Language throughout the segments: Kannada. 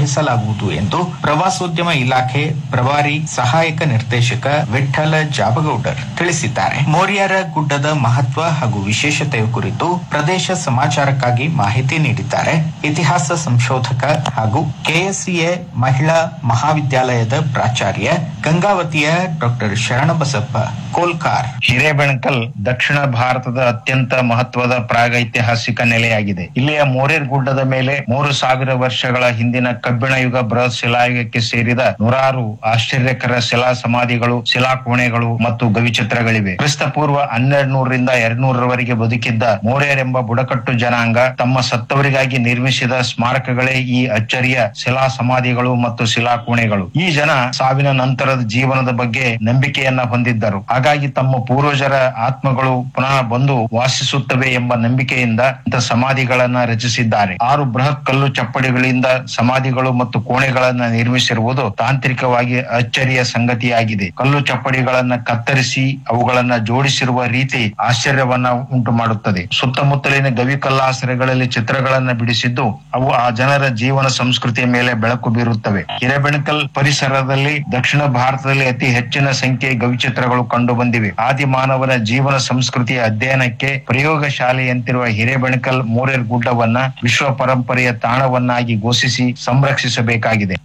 ವಹಿಸಲಾಗುವುದು ಎಂದು ಪ್ರವಾಸೋದ್ಯಮ ಇಲಾಖೆ ಪ್ರಭಾರಿ ಸಹಾಯಕ ನಿರ್ದೇಶಕ ವಿಠ್ಠಲ ಜಾಬಗೌಡರ್ ತಿಳಿಸಿದ್ದಾರೆ ಮೋರಿಯಾರ ಗುಡ್ಡದ ಮಹತ್ವ ಹಾಗೂ ವಿಶೇಷತೆಯ ಕುರಿತು ಪ್ರದೇಶ ಸಮಾಚಾರಕ್ಕಾಗಿ ಮಾಹಿತಿ ನೀಡಿದ್ದಾರೆ ಇತಿಹಾಸ ಸಂಶೋಧಕ ಹಾಗೂ ಕೆಎಸ್ಸಿಎ ಮಹಿಳಾ ಮಹಾವಿದ್ಯಾಲಯದ ಪ್ರಾಚಾರ್ಯ ಗಂಗಾವತಿಯ ಡಾಕ್ಟರ್ ಶರಣಬಸಪ್ಪ ಕೋಲ್ಕಾರ್ ಹಿರೇಬೆಣಕಲ್ ದಕ್ಷಿಣ ಭಾರತದ ಅತ್ಯಂತ ಮಹತ್ವದ ಪ್ರಾಗೈತಿಹಾಸಿಕ ನೆಲೆಯಾಗಿದೆ ಇಲ್ಲಿಯ ಮೋರೇರ್ ಗುಡ್ಡದ ಮೇಲೆ ಮೂರು ಸಾವಿರ ವರ್ಷಗಳ ಹಿಂದಿನ ಕಬ್ಬಿಣ ಯುಗ ಬೃಹತ್ ಶಿಲಾಯುಗಕ್ಕೆ ಸೇರಿದ ನೂರಾರು ಆಶ್ಚರ್ಯಕರ ಶಿಲಾ ಸಮಾಧಿಗಳು ಶಿಲಾಕೋಣೆಗಳು ಮತ್ತು ಗವಿಚಿತ್ರಗಳಿವೆ ಕ್ರಿಸ್ತ ಪೂರ್ವ ಹನ್ನೆರಡು ನೂರರಿಂದ ಎರಡ್ ನೂರರವರೆಗೆ ಬದುಕಿದ್ದ ಮೋರೇರ್ ಎಂಬ ಬುಡಕಟ್ಟು ಜನಾಂಗ ತಮ್ಮ ಸತ್ತವರಿಗಾಗಿ ನಿರ್ಮಿಸಿದ ಸ್ಮಾರಕಗಳೇ ಈ ಅಚ್ಚರಿಯ ಶಿಲಾ ಸಮಾಧಿಗಳು ಮತ್ತು ಶಿಲಾಕೋಣೆಗಳು ಈ ಜನ ಸಾವಿನ ನಂತರದ ಜೀವನದ ಬಗ್ಗೆ ನಂಬಿಕೆಯನ್ನ ಹೊಂದಿದ್ದರು ಹಾಗಾಗಿ ತಮ್ಮ ಪೂರ್ವಜರ ಆತ್ಮಗಳು ಪುನಃ ಬಂದು ವಾಸಿಸುತ್ತವೆ ಎಂಬ ನಂಬಿಕೆಯಿಂದ ಇಂಥ ಸಮಾಧಿಗಳನ್ನ ರಚಿಸಿದ್ದಾರೆ ಆರು ಬೃಹತ್ ಕಲ್ಲು ಚಪ್ಪಡಿಗಳಿಂದ ಸಮಾಧಿಗಳು ಮತ್ತು ಕೋಣೆಗಳನ್ನ ನಿರ್ಮಿಸಿರುವುದು ತಾಂತ್ರಿಕವಾಗಿ ಅಚ್ಚರಿಯ ಸಂಗತಿಯಾಗಿದೆ ಕಲ್ಲು ಚಪ್ಪಡಿಗಳನ್ನ ಕತ್ತರಿಸಿ ಅವುಗಳನ್ನ ಜೋಡಿಸಿರುವ ರೀತಿ ಆಶ್ಚರ್ಯವನ್ನ ಉಂಟು ಮಾಡುತ್ತದೆ ಸುತ್ತಮುತ್ತಲಿನ ಗವಿ ಕಲ್ಲಾಸರೆಗಳಲ್ಲಿ ಚಿತ್ರಗಳನ್ನ ಬಿಡಿಸಿದ್ದು ಅವು ಆ ಜನರ ಜೀವನ ಸಂಸ್ಕೃತಿಯ ಮೇಲೆ ಬೆಳಕು ಬೀರುತ್ತವೆ ಹಿರೇಬೆಣಕಲ್ ಪರಿಸರದಲ್ಲಿ ದಕ್ಷಿಣ ಭಾರತದಲ್ಲಿ ಅತಿ ಹೆಚ್ಚಿನ ಸಂಖ್ಯೆ ಗವಿಚಿತ್ರಗಳು ಕಂಡು ಬಂದಿವೆ ಆದಿ ಮಾನವನ ಜೀವನ ಸಂಸ್ಕೃತಿಯ ಅಧ್ಯಯನಕ್ಕೆ ಪ್ರಯೋಗ ಶಾಲೆಯಂತಿರುವ ಹಿರೇಬೆಣಕಲ್ ಮೋರೇರ್ ಗುಡ್ಡವನ್ನ ವಿಶ್ವ ಪರಂಪರೆಯ ತಾಣವನ್ನಾಗಿ ಘೋಷಿಸಿ ಸಂರಕ್ಷಿಸಬೇಕಾಗಿದೆ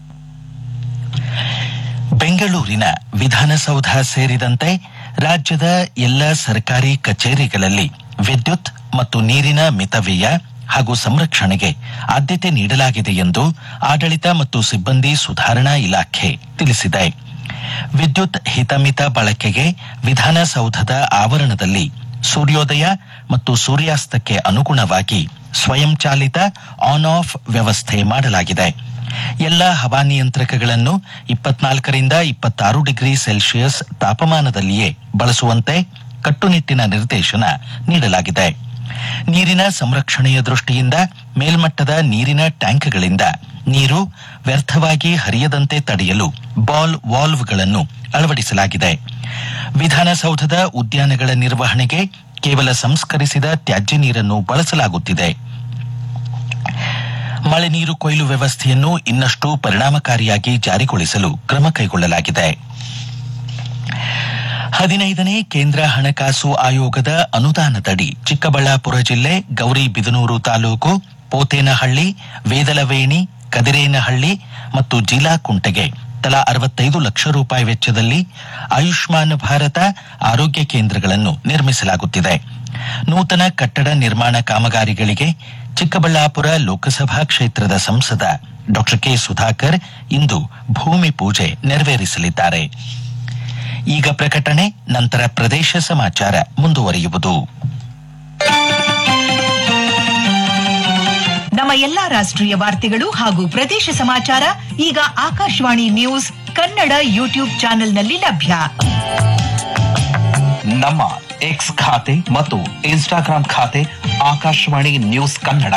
ಬೆಂಗಳೂರಿನ ವಿಧಾನಸೌಧ ಸೇರಿದಂತೆ ರಾಜ್ಯದ ಎಲ್ಲ ಸರ್ಕಾರಿ ಕಚೇರಿಗಳಲ್ಲಿ ವಿದ್ಯುತ್ ಮತ್ತು ನೀರಿನ ಮಿತವ್ಯಯ ಹಾಗೂ ಸಂರಕ್ಷಣೆಗೆ ಆದ್ಯತೆ ನೀಡಲಾಗಿದೆ ಎಂದು ಆಡಳಿತ ಮತ್ತು ಸಿಬ್ಬಂದಿ ಸುಧಾರಣಾ ಇಲಾಖೆ ತಿಳಿಸಿದೆ ವಿದ್ಯುತ್ ಹಿತಮಿತ ಬಳಕೆಗೆ ವಿಧಾನಸೌಧದ ಆವರಣದಲ್ಲಿ ಸೂರ್ಯೋದಯ ಮತ್ತು ಸೂರ್ಯಾಸ್ತಕ್ಕೆ ಅನುಗುಣವಾಗಿ ಸ್ವಯಂಚಾಲಿತ ಆನ್ ಆಫ್ ವ್ಯವಸ್ಥೆ ಮಾಡಲಾಗಿದೆ ಎಲ್ಲ ಹವಾನಿಯಂತ್ರಕಗಳನ್ನು ಇಪ್ಪತ್ನಾಲ್ಕರಿಂದ ಇಪ್ಪತ್ತಾರು ಡಿಗ್ರಿ ಸೆಲ್ಸಿಯಸ್ ತಾಪಮಾನದಲ್ಲಿಯೇ ಬಳಸುವಂತೆ ಕಟ್ಟುನಿಟ್ಟಿನ ನಿರ್ದೇಶನ ನೀಡಲಾಗಿದೆ ನೀರಿನ ಸಂರಕ್ಷಣೆಯ ದೃಷ್ಟಿಯಿಂದ ಮೇಲ್ಮಟ್ಟದ ನೀರಿನ ಟ್ಯಾಂಕ್ಗಳಿಂದ ನೀರು ವ್ಯರ್ಥವಾಗಿ ಹರಿಯದಂತೆ ತಡೆಯಲು ಬಾಲ್ ವಾಲ್ವ್ಗಳನ್ನು ಅಳವಡಿಸಲಾಗಿದೆ ವಿಧಾನಸೌಧದ ಉದ್ಯಾನಗಳ ನಿರ್ವಹಣೆಗೆ ಕೇವಲ ಸಂಸ್ಕರಿಸಿದ ತ್ಯಾಜ್ಯ ನೀರನ್ನು ಬಳಸಲಾಗುತ್ತಿದೆ ಮಳೆ ನೀರು ಕೊಯ್ಲು ವ್ಯವಸ್ಥೆಯನ್ನು ಇನ್ನಷ್ಟು ಪರಿಣಾಮಕಾರಿಯಾಗಿ ಜಾರಿಗೊಳಿಸಲು ಕ್ರಮ ಕೈಗೊಳ್ಳಲಾಗಿದೆ ಹದಿನೈದನೇ ಕೇಂದ್ರ ಹಣಕಾಸು ಆಯೋಗದ ಅನುದಾನದಡಿ ಚಿಕ್ಕಬಳ್ಳಾಪುರ ಜಿಲ್ಲೆ ಗೌರಿಬಿದನೂರು ತಾಲೂಕು ಪೋತೇನಹಳ್ಳಿ ವೇದಲವೇಣಿ ಕದಿರೇನಹಳ್ಳಿ ಮತ್ತು ಜಿಲಾಕುಂಟೆಗೆ ತಲಾ ಅರವತ್ತೈದು ಲಕ್ಷ ರೂಪಾಯಿ ವೆಚ್ಚದಲ್ಲಿ ಆಯುಷ್ಮಾನ್ ಭಾರತ ಆರೋಗ್ಯ ಕೇಂದ್ರಗಳನ್ನು ನಿರ್ಮಿಸಲಾಗುತ್ತಿದೆ ನೂತನ ಕಟ್ಟಡ ನಿರ್ಮಾಣ ಕಾಮಗಾರಿಗಳಿಗೆ ಚಿಕ್ಕಬಳ್ಳಾಪುರ ಲೋಕಸಭಾ ಕ್ಷೇತ್ರದ ಸಂಸದ ಡಾ ಕೆ ಸುಧಾಕರ್ ಇಂದು ಭೂಮಿ ಪೂಜೆ ನೆರವೇರಿಸಲಿದ್ದಾರೆ ಈಗ ಪ್ರಕಟಣೆ ನಂತರ ಪ್ರದೇಶ ಸಮಾಚಾರ ಮುಂದುವರಿಯುವುದು ನಮ್ಮ ಎಲ್ಲಾ ರಾಷ್ಟ್ರೀಯ ವಾರ್ತೆಗಳು ಹಾಗೂ ಪ್ರದೇಶ ಸಮಾಚಾರ ಈಗ ಆಕಾಶವಾಣಿ ನ್ಯೂಸ್ ಕನ್ನಡ ಯೂಟ್ಯೂಬ್ ಚಾನೆಲ್ನಲ್ಲಿ ಲಭ್ಯ ನಮ್ಮ ಎಕ್ಸ್ ಖಾತೆ ಮತ್ತು ಇನ್ಸ್ಟಾಗ್ರಾಂ ಖಾತೆ ಆಕಾಶವಾಣಿ ನ್ಯೂಸ್ ಕನ್ನಡ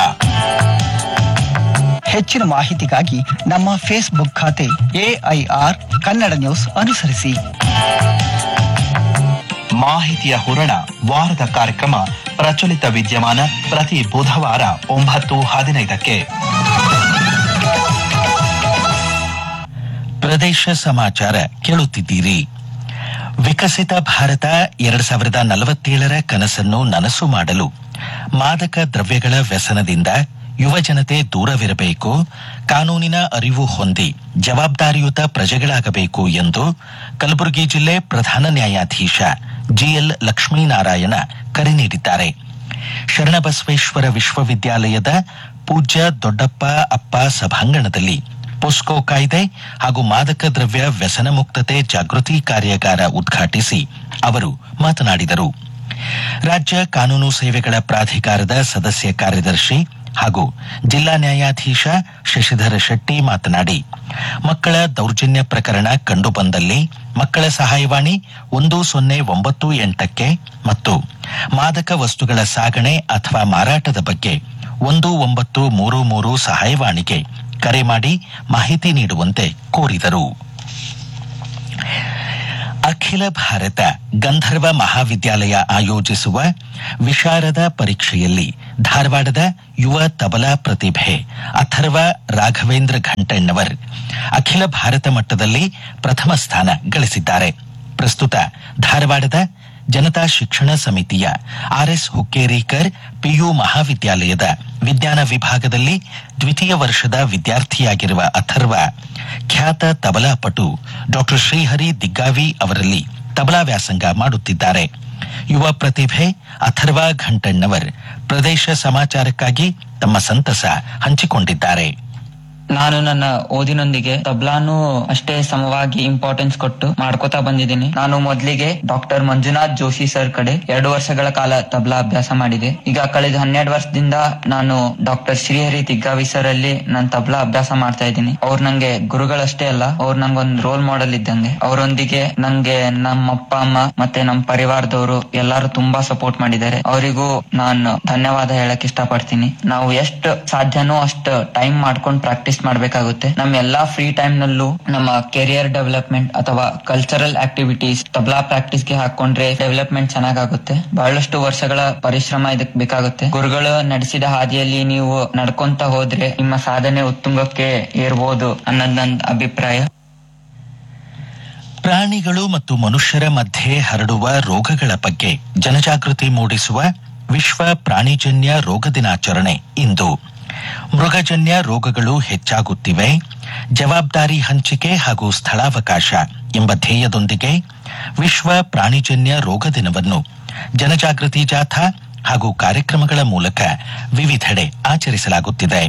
ಹೆಚ್ಚಿನ ಮಾಹಿತಿಗಾಗಿ ನಮ್ಮ ಫೇಸ್ಬುಕ್ ಖಾತೆ ಎಐಆರ್ ಕನ್ನಡ ನ್ಯೂಸ್ ಅನುಸರಿಸಿ ಮಾಹಿತಿಯ ಹೊರಣ ವಾರದ ಕಾರ್ಯಕ್ರಮ ಪ್ರಚಲಿತ ವಿದ್ಯಮಾನ ಪ್ರತಿ ಬುಧವಾರ ಒಂಬತ್ತು ಹದಿನೈದಕ್ಕೆ ಪ್ರದೇಶ ಸಮಾಚಾರ ಕೇಳುತ್ತಿದ್ದೀರಿ ವಿಕಸಿತ ಭಾರತ ಎರಡ್ ಸಾವಿರದ ನಲವತ್ತೇಳರ ಕನಸನ್ನು ನನಸು ಮಾಡಲು ಮಾದಕ ದ್ರವ್ಯಗಳ ವ್ಯಸನದಿಂದ ಯುವ ಜನತೆ ದೂರವಿರಬೇಕು ಕಾನೂನಿನ ಅರಿವು ಹೊಂದಿ ಜವಾಬ್ದಾರಿಯುತ ಪ್ರಜೆಗಳಾಗಬೇಕು ಎಂದು ಕಲಬುರಗಿ ಜಿಲ್ಲೆ ಪ್ರಧಾನ ನ್ಯಾಯಾಧೀಶ ಜಿಎಲ್ ಲಕ್ಷ್ಮೀನಾರಾಯಣ ಕರೆ ನೀಡಿದ್ದಾರೆ ಶರಣಬಸವೇಶ್ವರ ವಿಶ್ವವಿದ್ಯಾಲಯದ ಪೂಜ್ಯ ದೊಡ್ಡಪ್ಪ ಅಪ್ಪ ಸಭಾಂಗಣದಲ್ಲಿ ಪೊಸ್ಕೋ ಕಾಯ್ದೆ ಹಾಗೂ ಮಾದಕ ದ್ರವ್ಯ ವ್ಯಸನ ಮುಕ್ತತೆ ಜಾಗೃತಿ ಕಾರ್ಯಾಗಾರ ಉದ್ಘಾಟಿಸಿ ಅವರು ಮಾತನಾಡಿದರು ರಾಜ್ಯ ಕಾನೂನು ಸೇವೆಗಳ ಪ್ರಾಧಿಕಾರದ ಸದಸ್ಯ ಕಾರ್ಯದರ್ಶಿ ಹಾಗೂ ಜಿಲ್ಲಾ ನ್ಯಾಯಾಧೀಶ ಶಶಿಧರ ಶೆಟ್ಟಿ ಮಾತನಾಡಿ ಮಕ್ಕಳ ದೌರ್ಜನ್ಯ ಪ್ರಕರಣ ಕಂಡುಬಂದಲ್ಲಿ ಮಕ್ಕಳ ಸಹಾಯವಾಣಿ ಒಂದು ಸೊನ್ನೆ ಒಂಬತ್ತು ಎಂಟಕ್ಕೆ ಮತ್ತು ಮಾದಕ ವಸ್ತುಗಳ ಸಾಗಣೆ ಅಥವಾ ಮಾರಾಟದ ಬಗ್ಗೆ ಒಂದು ಒಂಬತ್ತು ಮೂರು ಮೂರು ಸಹಾಯವಾಣಿಗೆ ಕರೆ ಮಾಡಿ ಮಾಹಿತಿ ನೀಡುವಂತೆ ಕೋರಿದರು ಅಖಿಲ ಭಾರತ ಗಂಧರ್ವ ಮಹಾವಿದ್ಯಾಲಯ ಆಯೋಜಿಸುವ ವಿಶಾರದ ಪರೀಕ್ಷೆಯಲ್ಲಿ ಧಾರವಾಡದ ಯುವ ತಬಲಾ ಪ್ರತಿಭೆ ಅಥರ್ವ ರಾಘವೇಂದ್ರ ಘಂಟಣ್ಣವರ್ ಅಖಿಲ ಭಾರತ ಮಟ್ಟದಲ್ಲಿ ಪ್ರಥಮ ಸ್ಥಾನ ಗಳಿಸಿದ್ದಾರೆ ಪ್ರಸ್ತುತ ಧಾರವಾಡದ ಜನತಾ ಶಿಕ್ಷಣ ಸಮಿತಿಯ ಆರ್ಎಸ್ ಹುಕ್ಕೇರಿಕರ್ ಪಿಯು ಮಹಾವಿದ್ಯಾಲಯದ ವಿಜ್ಞಾನ ವಿಭಾಗದಲ್ಲಿ ದ್ವಿತೀಯ ವರ್ಷದ ವಿದ್ಯಾರ್ಥಿಯಾಗಿರುವ ಅಥರ್ವ ಖ್ಯಾತ ತಬಲಾ ಪಟು ಡಾಕ್ಟರ್ ಶ್ರೀಹರಿ ದಿಗ್ಗಾವಿ ಅವರಲ್ಲಿ ತಬಲಾ ವ್ಯಾಸಂಗ ಮಾಡುತ್ತಿದ್ದಾರೆ ಯುವ ಪ್ರತಿಭೆ ಅಥರ್ವ ಘಂಟಣ್ಣವರ್ ಪ್ರದೇಶ ಸಮಾಚಾರಕ್ಕಾಗಿ ತಮ್ಮ ಸಂತಸ ಹಂಚಿಕೊಂಡಿದ್ದಾರೆ ನಾನು ನನ್ನ ಓದಿನೊಂದಿಗೆ ತಬ್ಲಾನು ಅಷ್ಟೇ ಸಮವಾಗಿ ಇಂಪಾರ್ಟೆನ್ಸ್ ಕೊಟ್ಟು ಮಾಡ್ಕೋತಾ ಬಂದಿದ್ದೀನಿ ನಾನು ಮೊದಲಿಗೆ ಡಾಕ್ಟರ್ ಮಂಜುನಾಥ್ ಜೋಶಿ ಸರ್ ಕಡೆ ಎರಡು ವರ್ಷಗಳ ಕಾಲ ತಬ್ಲಾ ಅಭ್ಯಾಸ ಮಾಡಿದೆ ಈಗ ಕಳೆದ ಹನ್ನೆರಡು ವರ್ಷದಿಂದ ನಾನು ಡಾಕ್ಟರ್ ಶ್ರೀಹರಿ ತಿಗ್ಗಾವಿ ಸರ್ ಅಲ್ಲಿ ನಾನು ತಬ್ಲಾ ಅಭ್ಯಾಸ ಮಾಡ್ತಾ ಇದ್ದೀನಿ ಅವ್ರು ನಂಗೆ ಗುರುಗಳಷ್ಟೇ ಅಲ್ಲ ಅವ್ರು ನಂಗೊಂದು ರೋಲ್ ಮಾಡೆಲ್ ಇದ್ದಂಗೆ ಅವರೊಂದಿಗೆ ನಂಗೆ ನಮ್ಮ ಅಪ್ಪ ಅಮ್ಮ ಮತ್ತೆ ನಮ್ಮ ಪರಿವಾರದವರು ಎಲ್ಲರೂ ತುಂಬಾ ಸಪೋರ್ಟ್ ಮಾಡಿದ್ದಾರೆ ಅವರಿಗೂ ನಾನು ಧನ್ಯವಾದ ಹೇಳಕ್ ಇಷ್ಟಪಡ್ತೀನಿ ನಾವು ಎಷ್ಟು ಸಾಧ್ಯನೋ ಅಷ್ಟು ಟೈಮ್ ಮಾಡ್ಕೊಂಡು ಪ್ರಾಕ್ಟೀಸ್ ಮಾಡ್ಬೇಕಾಗುತ್ತೆ ನಮ್ಮ ಎಲ್ಲಾ ಫ್ರೀ ಟೈಮ್ ನಲ್ಲೂ ನಮ್ಮ ಕೆರಿಯರ್ ಡೆವಲಪ್ಮೆಂಟ್ ಅಥವಾ ಕಲ್ಚರಲ್ ಆಕ್ಟಿವಿಟೀಸ್ ತಬ್ಲಾ ಪ್ರಾಕ್ಟೀಸ್ ಗೆ ಹಾಕೊಂಡ್ರೆ ಡೆವಲಪ್ಮೆಂಟ್ ಚೆನ್ನಾಗಾಗುತ್ತೆ ಬಹಳಷ್ಟು ವರ್ಷಗಳ ಪರಿಶ್ರಮ ಇದಕ್ ಬೇಕಾಗುತ್ತೆ ಗುರುಗಳು ನಡೆಸಿದ ಹಾದಿಯಲ್ಲಿ ನೀವು ನಡ್ಕೊಂತ ಹೋದ್ರೆ ನಿಮ್ಮ ಸಾಧನೆ ಉತ್ತುಂಗಕ್ಕೆ ಏರ್ಬೋದು ಅನ್ನೋದ್ ನನ್ನ ಅಭಿಪ್ರಾಯ ಪ್ರಾಣಿಗಳು ಮತ್ತು ಮನುಷ್ಯರ ಮಧ್ಯೆ ಹರಡುವ ರೋಗಗಳ ಬಗ್ಗೆ ಜನಜಾಗೃತಿ ಮೂಡಿಸುವ ವಿಶ್ವ ಪ್ರಾಣಿಜನ್ಯ ರೋಗ ದಿನಾಚರಣೆ ಇಂದು ಮೃಗಜನ್ಯ ರೋಗಗಳು ಹೆಚ್ಚಾಗುತ್ತಿವೆ ಜವಾಬ್ದಾರಿ ಹಂಚಿಕೆ ಹಾಗೂ ಸ್ಥಳಾವಕಾಶ ಎಂಬ ಧ್ಯೇಯದೊಂದಿಗೆ ವಿಶ್ವ ಪ್ರಾಣಿಜನ್ಯ ರೋಗ ದಿನವನ್ನು ಜನಜಾಗೃತಿ ಜಾಥಾ ಹಾಗೂ ಕಾರ್ಯಕ್ರಮಗಳ ಮೂಲಕ ವಿವಿಧೆಡೆ ಆಚರಿಸಲಾಗುತ್ತಿದೆ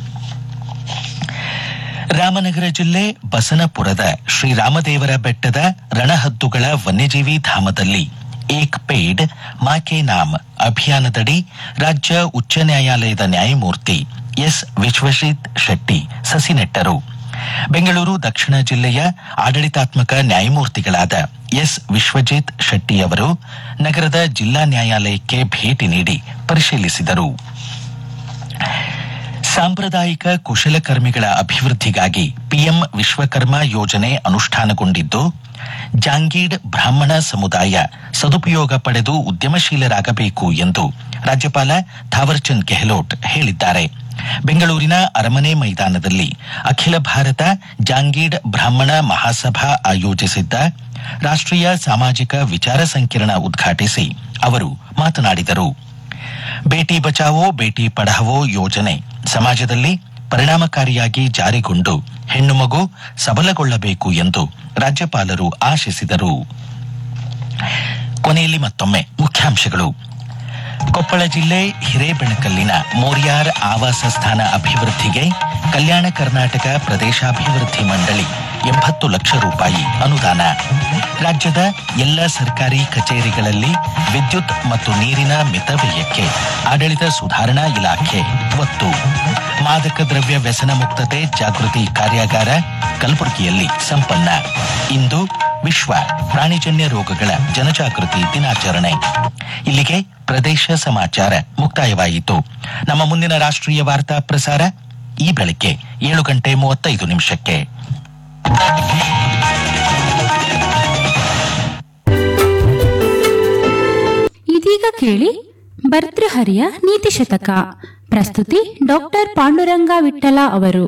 ರಾಮನಗರ ಜಿಲ್ಲೆ ಬಸನಪುರದ ಶ್ರೀರಾಮದೇವರ ಬೆಟ್ಟದ ರಣಹದ್ದುಗಳ ವನ್ಯಜೀವಿ ಧಾಮದಲ್ಲಿ ಏಕ್ ಪೇಡ್ ಮಾಕೆ ನಾಮ್ ಅಭಿಯಾನದಡಿ ರಾಜ್ಯ ಉಚ್ಚ ನ್ಯಾಯಾಲಯದ ನ್ಯಾಯಮೂರ್ತಿ ಎಸ್ ವಿಶ್ವಜಿತ್ ಶೆಟ್ಟಿ ಸಸಿ ನೆಟ್ಟರು ಬೆಂಗಳೂರು ದಕ್ಷಿಣ ಜಿಲ್ಲೆಯ ಆಡಳಿತಾತ್ಮಕ ನ್ಯಾಯಮೂರ್ತಿಗಳಾದ ಎಸ್ ವಿಶ್ವಜಿತ್ ಶೆಟ್ಟಿ ಅವರು ನಗರದ ಜಿಲ್ಲಾ ನ್ಯಾಯಾಲಯಕ್ಕೆ ಭೇಟಿ ನೀಡಿ ಪರಿಶೀಲಿಸಿದರು ಸಾಂಪ್ರದಾಯಿಕ ಕುಶಲಕರ್ಮಿಗಳ ಅಭಿವೃದ್ಧಿಗಾಗಿ ಪಿಎಂ ವಿಶ್ವಕರ್ಮ ಯೋಜನೆ ಅನುಷ್ಠಾನಗೊಂಡಿದ್ದು ಜಾಂಗೀಡ್ ಬ್ರಾಹ್ಮಣ ಸಮುದಾಯ ಸದುಪಯೋಗ ಪಡೆದು ಉದ್ಯಮಶೀಲರಾಗಬೇಕು ಎಂದು ರಾಜ್ಯಪಾಲ ಥಾವರ್ಚಂದ್ ಗೆಹ್ಲೋಟ್ ಹೇಳಿದ್ದಾರೆ ಬೆಂಗಳೂರಿನ ಅರಮನೆ ಮೈದಾನದಲ್ಲಿ ಅಖಿಲ ಭಾರತ ಜಾಂಗೀಡ್ ಬ್ರಾಹ್ಮಣ ಮಹಾಸಭಾ ಆಯೋಜಿಸಿದ್ದ ರಾಷ್ಟ್ರೀಯ ಸಾಮಾಜಿಕ ವಿಚಾರ ಸಂಕಿರಣ ಉದ್ಘಾಟಿಸಿ ಅವರು ಮಾತನಾಡಿದರು ಬೇಟಿ ಬಚಾವೋ ಬೇಟಿ ಪಢಾವೋ ಯೋಜನೆ ಸಮಾಜದಲ್ಲಿ ಪರಿಣಾಮಕಾರಿಯಾಗಿ ಜಾರಿಗೊಂಡು ಹೆಣ್ಣು ಮಗು ಸಬಲಗೊಳ್ಳಬೇಕು ಎಂದು ರಾಜ್ಯಪಾಲರು ಆಶಿಸಿದರು ಕೊನೆಯಲ್ಲಿ ಮತ್ತೊಮ್ಮೆ ಮುಖ್ಯಾಂಶಗಳು ಕೊಪ್ಪಳ ಜಿಲ್ಲೆ ಹಿರೇಬೆಣಕಲ್ಲಿನ ಮೋರ್ಯಾರ್ ಆವಾಸ ಸ್ಥಾನ ಅಭಿವೃದ್ಧಿಗೆ ಕಲ್ಯಾಣ ಕರ್ನಾಟಕ ಪ್ರದೇಶಾಭಿವೃದ್ಧಿ ಮಂಡಳಿ ಎಂಬತ್ತು ಲಕ್ಷ ರೂಪಾಯಿ ಅನುದಾನ ರಾಜ್ಯದ ಎಲ್ಲ ಸರ್ಕಾರಿ ಕಚೇರಿಗಳಲ್ಲಿ ವಿದ್ಯುತ್ ಮತ್ತು ನೀರಿನ ಮಿತವ್ಯಯಕ್ಕೆ ಆಡಳಿತ ಸುಧಾರಣಾ ಇಲಾಖೆ ಒತ್ತು ಮಾದಕ ದ್ರವ್ಯ ವ್ಯಸನ ಮುಕ್ತತೆ ಜಾಗೃತಿ ಕಾರ್ಯಾಗಾರ ಕಲಬುರಗಿಯಲ್ಲಿ ಸಂಪನ್ನ ಇಂದು ವಿಶ್ವ ಪ್ರಾಣಿಜನ್ಯ ರೋಗಗಳ ಜನಜಾಗೃತಿ ದಿನಾಚರಣೆ ಇಲ್ಲಿಗೆ ಪ್ರದೇಶ ಸಮಾಚಾರ ಮುಕ್ತಾಯವಾಯಿತು ನಮ್ಮ ಮುಂದಿನ ರಾಷ್ಟ್ರೀಯ ವಾರ್ತಾ ಪ್ರಸಾರ ಈ ಬೆಳಗ್ಗೆ ಏಳು ಗಂಟೆ ಮೂವತ್ತೈದು ನಿಮಿಷಕ್ಕೆ ಇದೀಗ ಕೇಳಿ ಭರ್ತೃಹರಿಯ ನೀತಿ ಶತಕ ಪ್ರಸ್ತುತಿ ಡಾಕ್ಟರ್ ಪಾಂಡುರಂಗ ವಿಠಲ ಅವರು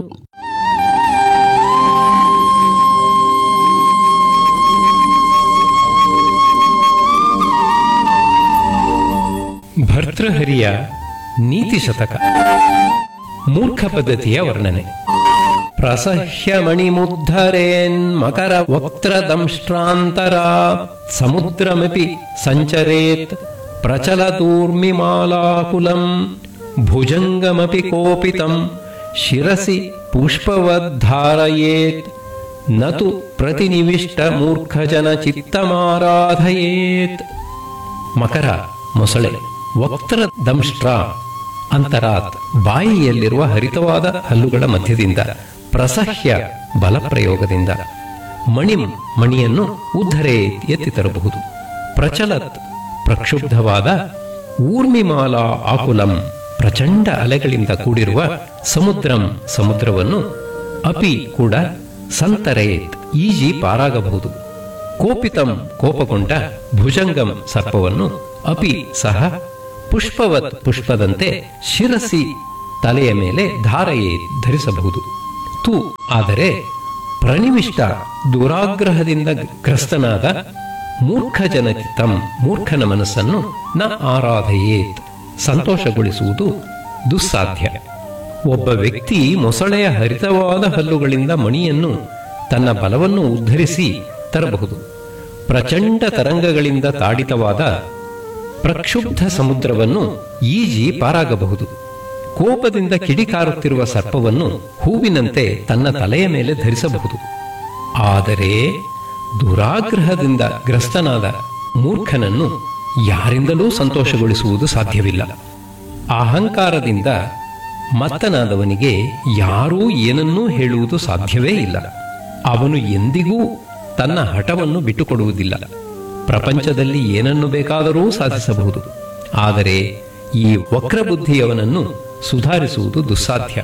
ಭರ್ತೃಹರಿಯ ನೀತಿ ಶತಕ ಮೂರ್ಖ ಪದ್ಧತಿಯ ವರ್ಣನೆ ಪ್ರಸಹ್ಯ ಮಣಿಮುದ್ಧರೇನ್ ಮಕರ ವಕ್ತ್ರದಂಷ್ಟ್ರಾಂತರ ಸಮುದ್ರಮಪಿ ಸಂಚರೇತ್ ಪ್ರಚಲತೂರ್ಮಿಮಾಲಾಕುಲಂ ಭುಜಂಗಮಪಿ ಕೋಪಿತಂ ಶಿರಸಿ ಪುಷ್ಪವದ್ಧಾರಯೇತ್ ನತು ಪ್ರತಿನಿವಿಷ್ಟ ಮೂರ್ಖಜನ ಚಿತ್ತಮಾರಾಧಯೇತ್ ಮಕರ ಮೊಸಳೆ ವಕ್ರ ದಂಷ್ಟ್ರ ಅಂತರಾತ್ ಬಾಯಿಯಲ್ಲಿರುವ ಹರಿತವಾದ ಹಲ್ಲುಗಳ ಮಧ್ಯದಿಂದ ಪ್ರಸಹ್ಯ ಬಲಪ್ರಯೋಗದಿಂದ ಮಣಿಂ ಮಣಿಯನ್ನು ಉದ್ಧರೆ ಎತ್ತಿ ತರಬಹುದು ಪ್ರಚಲತ್ ಪ್ರಕ್ಷುಬ್ಧವಾದ ಊರ್ಮಿಮಾಲಾ ಆಕುಲಂ ಪ್ರಚಂಡ ಅಲೆಗಳಿಂದ ಕೂಡಿರುವ ಸಮುದ್ರಂ ಸಮುದ್ರವನ್ನು ಅಪಿ ಕೂಡ ಸಂತರೇತ್ ಈಜಿ ಪಾರಾಗಬಹುದು ಕೋಪಿತಂ ಕೋಪಗೊಂಡ ಭುಜಂಗಂ ಸರ್ಪವನ್ನು ಅಪಿ ಸಹ ಪುಷ್ಪವತ್ ಪುಷ್ಪದಂತೆ ಶಿರಸಿ ತಲೆಯ ಮೇಲೆ ಧಾರೆಯೇ ಧರಿಸಬಹುದು ತು ಆದರೆ ಪ್ರಣಿವಿಷ್ಟ ದುರಾಗ್ರಹದಿಂದ ಗ್ರಸ್ತನಾದ ಮೂರ್ಖ ಜನಚಿತ್ತಂ ಮೂರ್ಖನ ಮನಸ್ಸನ್ನು ನ ಆರಾಧಯೇತ್ ಸಂತೋಷಗೊಳಿಸುವುದು ದುಸ್ಸಾಧ್ಯ ಒಬ್ಬ ವ್ಯಕ್ತಿ ಮೊಸಳೆಯ ಹರಿತವಾದ ಹಲ್ಲುಗಳಿಂದ ಮಣಿಯನ್ನು ತನ್ನ ಬಲವನ್ನು ಉದ್ಧರಿಸಿ ತರಬಹುದು ಪ್ರಚಂಡ ತರಂಗಗಳಿಂದ ತಾಡಿತವಾದ ಪ್ರಕ್ಷುಬ್ಧ ಸಮುದ್ರವನ್ನು ಈಜಿ ಪಾರಾಗಬಹುದು ಕೋಪದಿಂದ ಕಿಡಿಕಾರುತ್ತಿರುವ ಸರ್ಪವನ್ನು ಹೂವಿನಂತೆ ತನ್ನ ತಲೆಯ ಮೇಲೆ ಧರಿಸಬಹುದು ಆದರೆ ದುರಾಗ್ರಹದಿಂದ ಗ್ರಸ್ತನಾದ ಮೂರ್ಖನನ್ನು ಯಾರಿಂದಲೂ ಸಂತೋಷಗೊಳಿಸುವುದು ಸಾಧ್ಯವಿಲ್ಲ ಅಹಂಕಾರದಿಂದ ಮತ್ತನಾದವನಿಗೆ ಯಾರೂ ಏನನ್ನೂ ಹೇಳುವುದು ಸಾಧ್ಯವೇ ಇಲ್ಲ ಅವನು ಎಂದಿಗೂ ತನ್ನ ಹಠವನ್ನು ಬಿಟ್ಟುಕೊಡುವುದಿಲ್ಲ ಪ್ರಪಂಚದಲ್ಲಿ ಏನನ್ನು ಬೇಕಾದರೂ ಸಾಧಿಸಬಹುದು ಆದರೆ ಈ ವಕ್ರಬುದ್ಧಿಯವನನ್ನು ಸುಧಾರಿಸುವುದು ದುಸ್ಸಾಧ್ಯ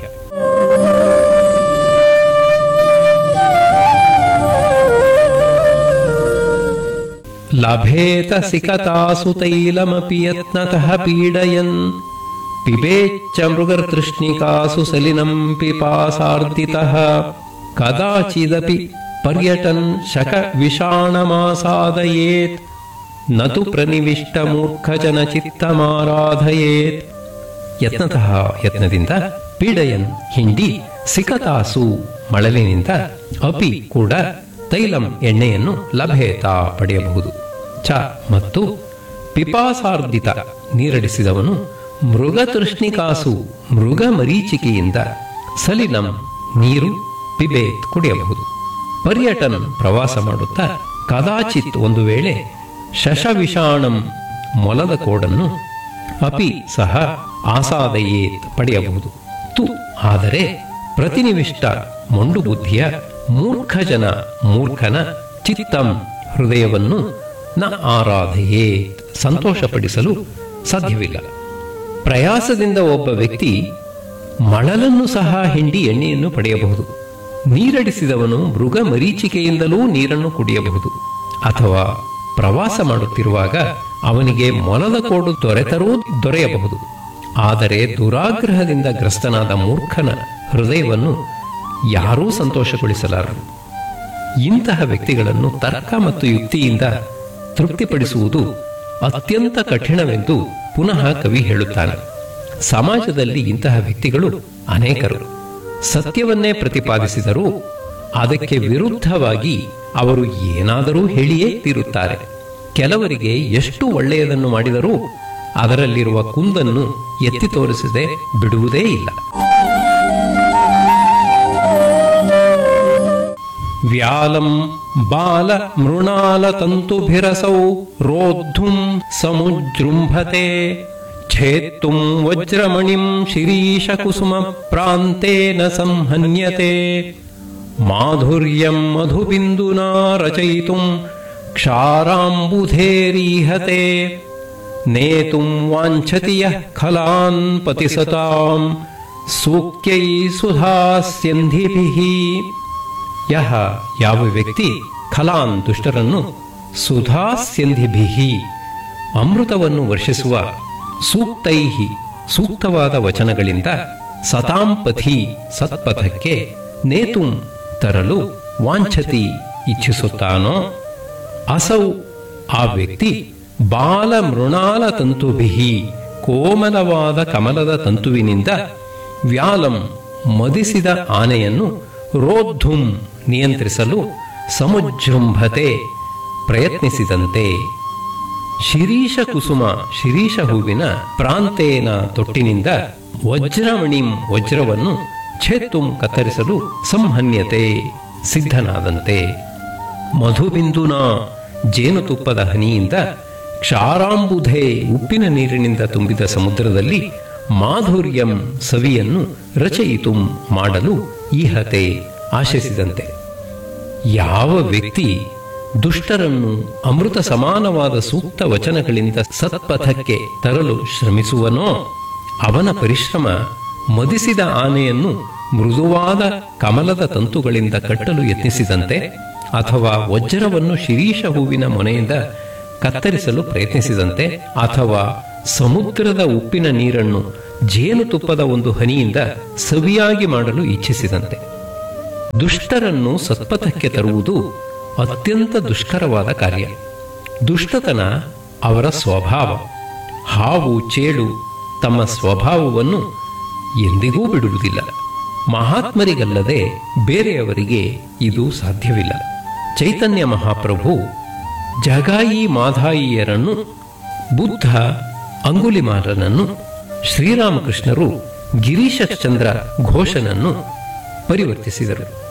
ಲಭೇತ ಸಿಕತಾಸು ತೈಲಮಪಿ ಯತ್ನತಃ ಪೀಡಯನ್ ಪಿಬೇಚ್ಚ ಮೃಗರ್ತೃಷ್ಣಿಕಾಸು ಸಲಿನಂ ಪಿಪಾಸಾರ್ದಿತಃ ಕದಾಚಿದಪಿ ಪರ್ಯಟನ್ ಶಕ ವಿಷಾಣಮಾಸಾದಯೇತ್ ನತು ಪ್ರನಿವಿಷ್ಟ ಮೂರ್ಖಜನ ಚಿತ್ತಮಾರಾಧಯೇತ್ ಯತ್ನತಃ ಯತ್ನದಿಂದ ಪೀಡಯನ್ ಹಿಂಡಿ ಸಿಕತಾಸು ಮಳಲಿನಿಂದ ಅಪಿ ಕೂಡ ತೈಲಂ ಎಣ್ಣೆಯನ್ನು ಲಭೇತ ಪಡೆಯಬಹುದು ಚ ಮತ್ತು ಪಿಪಾಸಾರ್ಧಿತ ನೀರಡಿಸಿದವನು ಮೃಗ ತೃಷ್ಣಿಕಾಸು ಮೃಗ ಮರೀಚಿಕೆಯಿಂದ ಸಲಿಲಂ ನೀರು ಪಿಬೇತ್ ಕುಡಿಯಬಹುದು ಪರ್ಯಟನ ಪ್ರವಾಸ ಮಾಡುತ್ತಾ ಕದಾಚಿತ್ ಒಂದು ವೇಳೆ ಶಶವಿಷಾಣಂ ಮೊಲದ ಕೋಡನ್ನು ಅಪಿ ಸಹ ಆಸಾದಯೇತ್ ಪಡೆಯಬಹುದು ತು ಆದರೆ ಪ್ರತಿನಿವಿಷ್ಟ ಮೊಂಡು ಬುದ್ಧಿಯ ಮೂರ್ಖ ಜನ ಮೂರ್ಖನ ಚಿತ್ತಂ ಹೃದಯವನ್ನು ನ ಆರಾಧಯೇತ್ ಸಂತೋಷಪಡಿಸಲು ಸಾಧ್ಯವಿಲ್ಲ ಪ್ರಯಾಸದಿಂದ ಒಬ್ಬ ವ್ಯಕ್ತಿ ಮಳಲನ್ನು ಸಹ ಹಿಂಡಿ ಎಣ್ಣೆಯನ್ನು ಪಡೆಯಬಹುದು ನೀರಡಿಸಿದವನು ಮೃಗ ಮರೀಚಿಕೆಯಿಂದಲೂ ನೀರನ್ನು ಕುಡಿಯಬಹುದು ಅಥವಾ ಪ್ರವಾಸ ಮಾಡುತ್ತಿರುವಾಗ ಅವನಿಗೆ ಮೊಲದ ಕೋಡು ದೊರೆತರೂ ದೊರೆಯಬಹುದು ಆದರೆ ದುರಾಗ್ರಹದಿಂದ ಗ್ರಸ್ತನಾದ ಮೂರ್ಖನ ಹೃದಯವನ್ನು ಯಾರೂ ಸಂತೋಷಗೊಳಿಸಲಾರರು ಇಂತಹ ವ್ಯಕ್ತಿಗಳನ್ನು ತರ್ಕ ಮತ್ತು ಯುಕ್ತಿಯಿಂದ ತೃಪ್ತಿಪಡಿಸುವುದು ಅತ್ಯಂತ ಕಠಿಣವೆಂದು ಪುನಃ ಕವಿ ಹೇಳುತ್ತಾನೆ ಸಮಾಜದಲ್ಲಿ ಇಂತಹ ವ್ಯಕ್ತಿಗಳು ಅನೇಕರು ಸತ್ಯವನ್ನೇ ಪ್ರತಿಪಾದಿಸಿದರೂ ಅದಕ್ಕೆ ವಿರುದ್ಧವಾಗಿ ಅವರು ಏನಾದರೂ ಹೇಳಿಯೇ ತೀರುತ್ತಾರೆ ಕೆಲವರಿಗೆ ಎಷ್ಟು ಒಳ್ಳೆಯದನ್ನು ಮಾಡಿದರೂ ಅದರಲ್ಲಿರುವ ಕುಂದನ್ನು ಎತ್ತಿ ತೋರಿಸದೆ ಬಿಡುವುದೇ ಇಲ್ಲ ವ್ಯಾಲಂ ಬಾಲ ಮೃಣಾಲ ತಂತುಭಿರಸೌ ರೋದ್ಧುಂ ಸಮುಜೃಂಭತೆ ಛೇತ್ತುಂ ವಜ್ರಮಣಿಂ ಶಿರೀಶ ಕುಸುಮ ಪ್ರಾಂತೇನ ಸಂಹನ್ಯತೆ ಮಾಧುರ್ಯಂ ಮಧುಬಿಂದುನಾ ರಚಯಿತುಂ ಕ್ಷಾರಾಂಬುಧೇರೀಹತೆ ನೇತುಂ ವಾಂಛತಿ ಯಃ ಖಲಾನ್ ಪತಿಸತಾಂ ಸೂಕ್ತೈ ಸುಧಾಸ್ಯಂಧಿಭಿಃ ಯಹ ಯಾವ ವ್ಯಕ್ತಿ ಖಲಾನ್ ದುಷ್ಟರನ್ನು ಸುಧಾಸ್ಯಂಧಿಭಿಹಿ ಅಮೃತವನ್ನು ವರ್ಷಿಸುವ ಸೂಕ್ತೈಹಿ ಸೂಕ್ತವಾದ ವಚನಗಳಿಂದ ಸತಾಂಪಥಿ ಸತ್ಪಥಕ್ಕೆ ನೇತುಂ ತರಲು ವಾಂಛತಿ ಇಚ್ಛಿಸುತ್ತಾನೋ ಅಸೌ ಆ ವ್ಯಕ್ತಿ ಬಾಲ ಮೃಣಾಲ ತಂತುಭಿಹಿ ಕೋಮಲವಾದ ಕಮಲದ ತಂತುವಿನಿಂದ ವ್ಯಾಲಂ ಮದಿಸಿದ ಆನೆಯನ್ನು ರೋದ್ಧುಂ ನಿಯಂತ್ರಿಸಲು ಸಮುಜೃಂಭತೆ ಪ್ರಯತ್ನಿಸಿದಂತೆ ಶಿರೀಷ ಕುಸುಮ ಶಿರೀಷ ಹೂವಿನ ಪ್ರಾಂತೇನ ತೊಟ್ಟಿನಿಂದ ವಜ್ರಮಣಿಂ ವಜ್ರವನ್ನು ಛೇತ್ತುಂ ಕತ್ತರಿಸಲು ಸಂಹನ್ಯತೆ ಸಿದ್ಧನಾದಂತೆ ಮಧುಬಿಂದುನ ಜೇನುತುಪ್ಪದ ಹನಿಯಿಂದ ಕ್ಷಾರಾಂಬುಧೆ ಉಪ್ಪಿನ ನೀರಿನಿಂದ ತುಂಬಿದ ಸಮುದ್ರದಲ್ಲಿ ಮಾಧುರ್ಯಂ ಸವಿಯನ್ನು ರಚಯಿತು ಮಾಡಲು ಈಹತೆ ಆಶಿಸಿದಂತೆ ಯಾವ ವ್ಯಕ್ತಿ ದುಷ್ಟರನ್ನು ಅಮೃತ ಸಮಾನವಾದ ಸೂಕ್ತ ವಚನಗಳಿಂದ ಸತ್ಪಥಕ್ಕೆ ತರಲು ಶ್ರಮಿಸುವನೋ ಅವನ ಪರಿಶ್ರಮ ಮದಿಸಿದ ಆನೆಯನ್ನು ಮೃದುವಾದ ಕಮಲದ ತಂತುಗಳಿಂದ ಕಟ್ಟಲು ಯತ್ನಿಸಿದಂತೆ ಅಥವಾ ವಜ್ರವನ್ನು ಶಿರೀಷ ಹೂವಿನ ಮೊನೆಯಿಂದ ಕತ್ತರಿಸಲು ಪ್ರಯತ್ನಿಸಿದಂತೆ ಅಥವಾ ಸಮುದ್ರದ ಉಪ್ಪಿನ ನೀರನ್ನು ಜೇನುತುಪ್ಪದ ಒಂದು ಹನಿಯಿಂದ ಸವಿಯಾಗಿ ಮಾಡಲು ಇಚ್ಛಿಸಿದಂತೆ ದುಷ್ಟರನ್ನು ಸತ್ಪಥಕ್ಕೆ ತರುವುದು ಅತ್ಯಂತ ದುಷ್ಕರವಾದ ಕಾರ್ಯ ದುಷ್ಟತನ ಅವರ ಸ್ವಭಾವ ಹಾವು ಚೇಳು ತಮ್ಮ ಸ್ವಭಾವವನ್ನು ಎಂದಿಗೂ ಬಿಡುವುದಿಲ್ಲ ಮಹಾತ್ಮರಿಗಲ್ಲದೆ ಬೇರೆಯವರಿಗೆ ಇದು ಸಾಧ್ಯವಿಲ್ಲ ಚೈತನ್ಯ ಮಹಾಪ್ರಭು ಜಗಾಯಿ ಮಾಧಾಯಿಯರನ್ನು ಬುದ್ಧ ಅಂಗುಲಿಮಾರನನ್ನು ಶ್ರೀರಾಮಕೃಷ್ಣರು ಗಿರೀಶಚಂದ್ರ ಘೋಷನನ್ನು ಪರಿವರ್ತಿಸಿದರು